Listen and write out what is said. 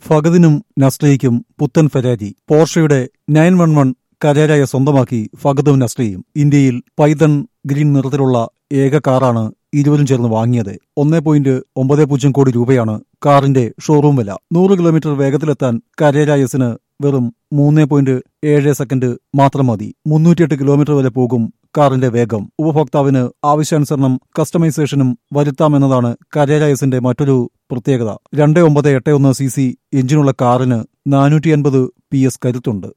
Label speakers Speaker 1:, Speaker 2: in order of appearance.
Speaker 1: ഫഗദിനും നസ്രയ്ക്കും പുത്തൻ ഫെരാരി പോർഷയുടെ നയൻ വൺ വൺ കരേരായ സ്വന്തമാക്കി ഫഗദും നസ്രയും ഇന്ത്യയിൽ പൈതൺ ഗ്രീൻ നിറത്തിലുള്ള ഏക കാറാണ് ഇരുവരും ചേർന്ന് വാങ്ങിയത് ഒന്നേ പോയിന്റ് ഒമ്പത് പൂജ്യം കോടി രൂപയാണ് കാറിന്റെ ഷോറൂം വില നൂറ് കിലോമീറ്റർ വേഗത്തിലെത്താൻ കരേര എസിന് വെറും മൂന്ന് പോയിന്റ് ഏഴ് സെക്കൻഡ് മാത്രം മതി മുന്നൂറ്റിയെട്ട് കിലോമീറ്റർ വരെ പോകും കാറിന്റെ വേഗം ഉപഭോക്താവിന് ആവശ്യാനുസരണം കസ്റ്റമൈസേഷനും വരുത്താമെന്നതാണ് കരേര എസിന്റെ മറ്റൊരു പ്രത്യേകത രണ്ട് ഒമ്പത് എട്ട് ഒന്ന് സി സി എഞ്ചിനുള്ള കാറിന് നാനൂറ്റി അൻപത് പി എസ് കരുത്തുണ്ട്